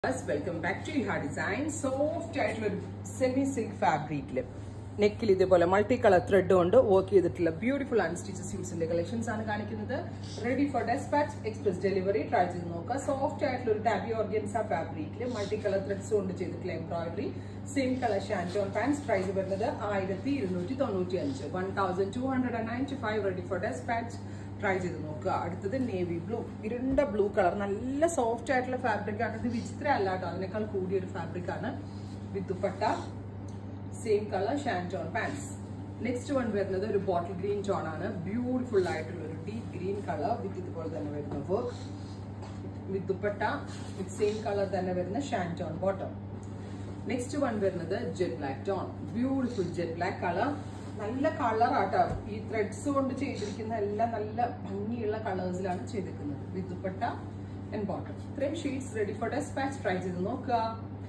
welcome back to ഹാ design soft ആയിട്ടുള്ള ഒരു സെമി സിൽക്ക് ഫാബ്രിക്കിൽ നെക്കിൽ ഇതേപോലെ മൾട്ടി കളർ ത്രെഡ് കൊണ്ട് വർക്ക് ചെയ്തിട്ടുള്ള ബ്യൂട്ടിഫുൾ അൺസ്റ്റിച്ച് സ്യൂട്ട്സിന്റെ കളക്ഷൻസ് ആണ് കാണിക്കുന്നത് ready for despatch express delivery try ചെയ്ത് നോക്കുക സോഫ്റ്റ് ആയിട്ടുള്ള ഒരു ടാബി ഓർഗൻസ ഫാബ്രിക്കിൽ മൾട്ടി കളർ ത്രെഡ്സ് കൊണ്ട് ചെയ്തിട്ടുള്ള embroidery same colour shantoon pants price വരുന്നത് ആയിരത്തി ഇരുന്നൂറ്റി തൊണ്ണൂറ്റി അഞ്ച് one thousand two hundred and ninety five ready for despatch try ചെയ്ത് നോക്കുക അടുത്തത് നേവി ബ്ലൂ ഇരുണ്ട ബ്ലൂ കളർ നല്ല സോഫ്റ്റ് ആയിട്ടുള്ള ഫാബ്രിക് ആണ് ഇത് വിചിത്ര അല്ല കേട്ടോ അതിനേക്കാൾ കൂടിയ ഒരു ഫാബ്രിക് ആണ് with dupatta same colour shantoon pants next one വരുന്നത് ഒരു ബോട്ടിൽ ഗ്രീൻ ടോൺ ആണ് ബ്യൂട്ടിഫുൾ ആയിട്ടുള്ള ഒരു ഡീപ് ഗ്രീൻ കളർ വിത്ത് ഇതുപോലെ തന്നെ വരുന്ന work with dupatta with same colour തന്നെ വരുന്ന ഷാൻറ്റോൺ ബോട്ടം നെക്സ്റ്റ് വൺ വരുന്നത് jet black tone beautiful jet black colour നല്ല കളർ ആട്ടോ ഈ ത്രെഡ്സ് കൊണ്ട് ചെയ്തിരിക്കുന്ന എല്ലാം നല്ല ഭംഗിയുള്ള കളേഴ്സിലാണ് ചെയ്തിരിക്കുന്നത് വിത്ത് ദുപ്പട്ട ആൻഡ് ബോട്ടം ഇത്രയും sheets ready for despatch try ചെയ്ത് നോക്കുക